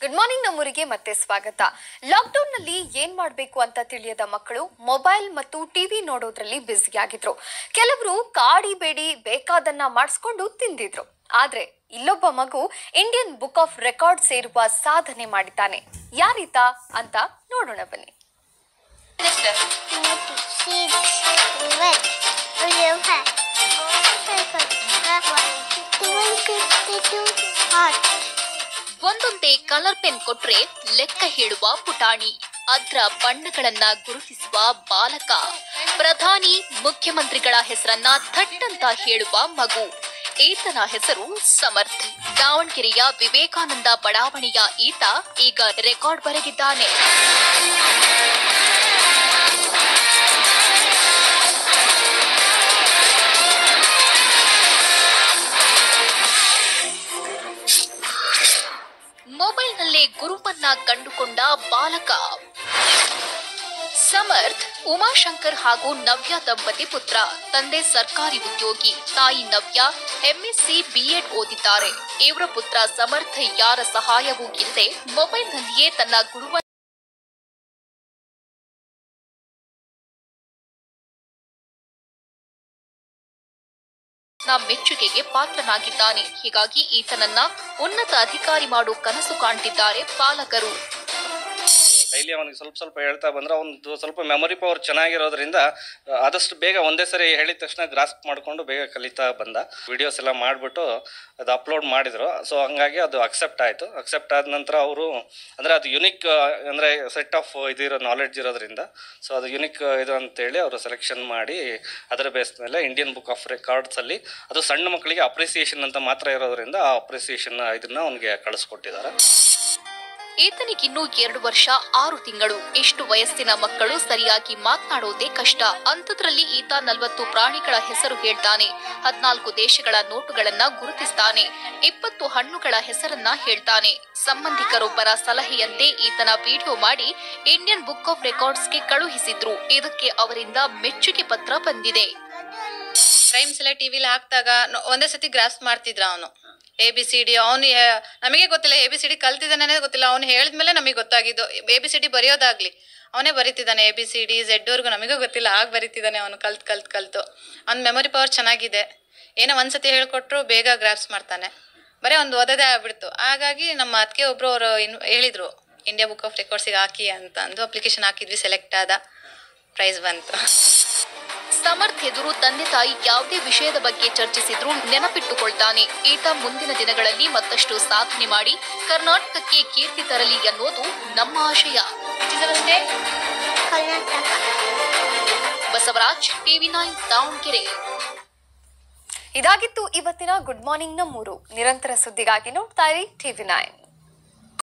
good morning ನಮ್ಮೂರಿಗೆ ಮತ್ತೆ ಸ್ವಾಗತ ಲಾಕ್ಡೌನ್ ನಲ್ಲಿ ಏನ್ ಮಾಡಬೇಕು ಅಂತ ತಿಳಿಯದ ಮಕ್ಕಳು ಮೊಬೈಲ್ ಮತ್ತು ಟಿವಿ ನೋಡೋದ್ರಲ್ಲಿ ಬ್ಯುಸಿಯಾಗಿದ್ರು ಕೆಲವರು ಕಾಡಿ ಬೇಡಿ ಬೇಕಾದನ್ನ ಮಾಡಿಸ್ಕೊಂಡು ತಿಂದಿದ್ರು ಆದ್ರೆ ಇಲ್ಲೊಬ್ಬ ಮಗು ಇಂಡಿಯನ್ ಬುಕ್ ಆಫ್ ರೆಕಾರ್ಡ್ ಸೇರುವ ಸಾಧನೆ ಮಾಡಿದ್ದಾನೆ ಯಾರೀತ ಅಂತ ನೋಡೋಣ ಬನ್ನಿ ಒಂದೊಂದೇ ಕಲರ್ ಪೆನ್ ಕೊಟ್ರೆ ಲೆಕ್ಕ ಹೇಳುವ ಪುಟಾಣಿ ಅದ್ರ ಬಣ್ಣಗಳನ್ನ ಗುರುತಿಸುವ ಬಾಲಕ ಪ್ರಧಾನಿ ಮುಖ್ಯಮಂತ್ರಿಗಳ ಹೆಸರನ್ನ ಥಟ್ಟಂತ ಹೇಳುವ ಮಗು ಈತನ ಹೆಸರು ಸಮರ್ಥ್ ದಾವಣಗೆರೆಯ ವಿವೇಕಾನಂದ ಬಡಾವಣೆಯ ಈತ ಈಗ ರೆಕಾರ್ಡ್ ಬರೆದಿದ್ದಾನೆ ಮೊಬೈಲ್ನಲ್ಲೇ ಗುರುವನ್ನ ಕಂಡುಕೊಂಡ ಬಾಲಕ ಸಮರ್ಥ್ ಉಮಾಶಂಕರ್ ಹಾಗೂ ನವ್ಯ ದಂಪತಿ ಪುತ್ರ ತಂದೆ ಸರ್ಕಾರಿ ಉದ್ಯೋಗಿ ತಾಯಿ ನವ್ಯ ಎಂಎಸ್ಸಿ ಬಿಎಡ್ ಓದಿದ್ದಾರೆ ಇವರ ಪುತ್ರ ಸಮರ್ಥ್ ಯಾರ ಸಹಾಯವೂ ಇಲ್ಲದೆ ಮೊಬೈಲ್ನಲ್ಲಿಯೇ ತನ್ನ ಗುರುವ ನ ಮೆಚ್ಚುಗೆಗೆ ಪಾತ್ರನಾಗಿದ್ದಾನೆ ಹೀಗಾಗಿ ಈತನನ್ನ ಉನ್ನತ ಅಧಿಕಾರಿ ಮಾಡೋ ಕನಸು ಕಾಣ್ತಿದ್ದಾರೆ ಪಾಲಕರು ಡೈಲಿ ಅವನಿಗೆ ಸ್ವಲ್ಪ ಸ್ವಲ್ಪ ಹೇಳ್ತಾ ಬಂದ್ರೆ ಒಂದು ಸ್ವಲ್ಪ ಮೆಮೊರಿ ಪವರ್ ಚೆನ್ನಾಗಿರೋದ್ರಿಂದ ಆ, ಆದಷ್ಟು ಬೇಗ ಒಂದೇ ಸರಿ ಹೇಳಿದ ತಕ್ಷಣ ಗ್ರಾಸ್ಪ್ ಮಾಡಿಕೊಂಡು ಬೇಗ ಕಲಿತಾ ಬಂದ ವಿಡಿಯೋಸ್ ಎಲ್ಲ ಮಾಡಿಬಿಟ್ಟು ಅದು ಅಪ್ಲೋಡ್ ಮಾಡಿದ್ರು ಸೊ ಹಂಗಾಗಿ ಅದು ಅಕ್ಸೆಪ್ಟ್ ಆಯಿತು ಅಕ್ಸೆಪ್ಟ್ ಆದ ನಂತರ ಅವರು ಅಂದರೆ ಅದು ಯುನಿಕ್ ಅಂದರೆ ಸೆಟ್ ಆಫ್ ಇದಿರೋ ನಾಲೆಡ್ಜ್ ಇರೋದ್ರಿಂದ ಸೊ ಅದು ಯುನಿಕ್ ಇದು ಅಂತೇಳಿ ಅವರು ಸೆಲೆಕ್ಷನ್ ಮಾಡಿ ಅದರ ಬೇಸ್ ಮೇಲೆ ಇಂಡಿಯನ್ ಬುಕ್ ಆಫ್ ರೆಕಾರ್ಡ್ಸಲ್ಲಿ ಅದು ಸಣ್ಣ ಮಕ್ಕಳಿಗೆ ಅಪ್ರಿಸಿಯೇಷನ್ ಅಂತ ಮಾತ್ರ ಇರೋದ್ರಿಂದ ಆ ಅಪ್ರಿಸಿಯೇಷನ್ ಇದನ್ನ ಅವನಿಗೆ ಕಳಿಸ್ಕೊಟ್ಟಿದ್ದಾರೆ ಈತನಿಗಿನ್ನೂ ಎರಡು ವರ್ಷ ಆರು ತಿಂಗಳು ಇಷ್ಟು ವಯಸ್ಸಿನ ಮಕ್ಕಳು ಸರಿಯಾಗಿ ಮಾತನಾಡೋದೇ ಕಷ್ಟ ಅಂಥದ್ರಲ್ಲಿ ಈತ ನಲವತ್ತು ಪ್ರಾಣಿಗಳ ಹೆಸರು ಹೇಳ್ತಾನೆ ಹದ್ನಾಲ್ಕು ದೇಶಗಳ ನೋಟುಗಳನ್ನ ಗುರುತಿಸ್ತಾನೆ ಇಪ್ಪತ್ತು ಹಣ್ಣುಗಳ ಹೆಸರನ್ನ ಹೇಳ್ತಾನೆ ಸಂಬಂಧಿಕರೊಬ್ಬರ ಸಲಹೆಯಂತೆ ಈತನ ವಿಡಿಯೋ ಮಾಡಿ ಇಂಡಿಯನ್ ಬುಕ್ ಆಫ್ ರೆಕಾರ್ಡ್ಸ್ಗೆ ಕಳುಹಿಸಿದ್ರು ಇದಕ್ಕೆ ಅವರಿಂದ ಮೆಚ್ಚುಗೆ ಪತ್ರ ಬಂದಿದೆ ರೈಮ್ಸ್ ಎಲ್ಲ ಟಿವಿಲಿ ಹಾಕ್ದಾಗ ನ- ಒಂದೇ ಸತಿ ಗ್ರಾಸ್ ಮಾಡ್ತಿದ್ರ ಅವನು ಎ ಬಿ ಸಿ ಡಿ ಅವನು ನಮಗೆ ಗೊತ್ತಿಲ್ಲ ಎ ಬಿ ಸಿ ಡಿ ಕಲ್ತಿದ್ದಾನೆ ಗೊತ್ತಿಲ್ಲ ಅವ್ನು ಹೇಳಿದ್ಮೇಲೆ ನಮಗೆ ಗೊತ್ತಾಗಿದ್ದು ಎ ಬಿ ಸಿ ಡಿ ಬರೆಯೋದಾಗ್ಲಿ ಅವನೇ ಬರೀತಿದ್ದಾನೆ ಎ ಬಿ ಸಿ ಡಿ ಝೆಡ್ವರೆಗೂ ನಮಗೂ ಗೊತ್ತಿಲ್ಲ ಆಗ ಬರೀತಿದ್ದಾನೆ ಅವನು ಕಲ್ತ್ ಕಲ್ತ್ ಕಲ್ತು ಅವ್ನ ಮೆಮೊರಿ ಪವರ್ ಚೆನ್ನಾಗಿದೆ ಏನೋ ಒಂದ್ಸತಿ ಹೇಳ್ಕೊಟ್ರು ಬೇಗ ಗ್ರಾಪ್ಸ್ ಮಾಡ್ತಾನೆ ಬರೀ ಒಂದು ಓದೋದೇ ಆಗ್ಬಿಡ್ತು ಹಾಗಾಗಿ ನಮ್ಮ ಅದಕ್ಕೆ ಒಬ್ರು ಅವರು ಇನ್ ಹೇಳಿದ್ರು ಇಂಡಿಯಾ ಬುಕ್ ಆಫ್ ರೆಕಾರ್ಡ್ಸಿಗೆ ಹಾಕಿ ಅಂತ ಅಂದು ಅಪ್ಲಿಕೇಶನ್ ಹಾಕಿದ್ವಿ ಸೆಲೆಕ್ಟ್ ಆದ ಪ್ರೈಸ್ ಬಂತು ಸಮರ್ಥ್ ಎದುರು ತಂದೆ ತಾಯಿ ಯಾವುದೇ ವಿಷಯದ ಬಗ್ಗೆ ಚರ್ಚಿಸಿದ್ರೂ ನೆನಪಿಟ್ಟುಕೊಳ್ತಾನೆ ಈತ ಮುಂದಿನ ದಿನಗಳಲ್ಲಿ ಮತ್ತಷ್ಟು ಸಾಧನೆ ಮಾಡಿ ಕರ್ನಾಟಕಕ್ಕೆ ಕೀರ್ತಿ ತರಲಿ ಅನ್ನೋದು ನಮ್ಮ ಆಶಯ ಬಸವರಾಜ್ ಟಿವಿ ನೈನ್ ದಾವಣಗೆರೆ ಇದಾಗಿತ್ತು ಇವತ್ತಿನ ಗುಡ್ ಮಾರ್ನಿಂಗ್ ನಮ್ಮೂರು ನಿರಂತರ ಸುದ್ದಿಗಾಗಿ ನೋಡ್ತಾ ಇರಿ ಟಿವಿ ನೈನ್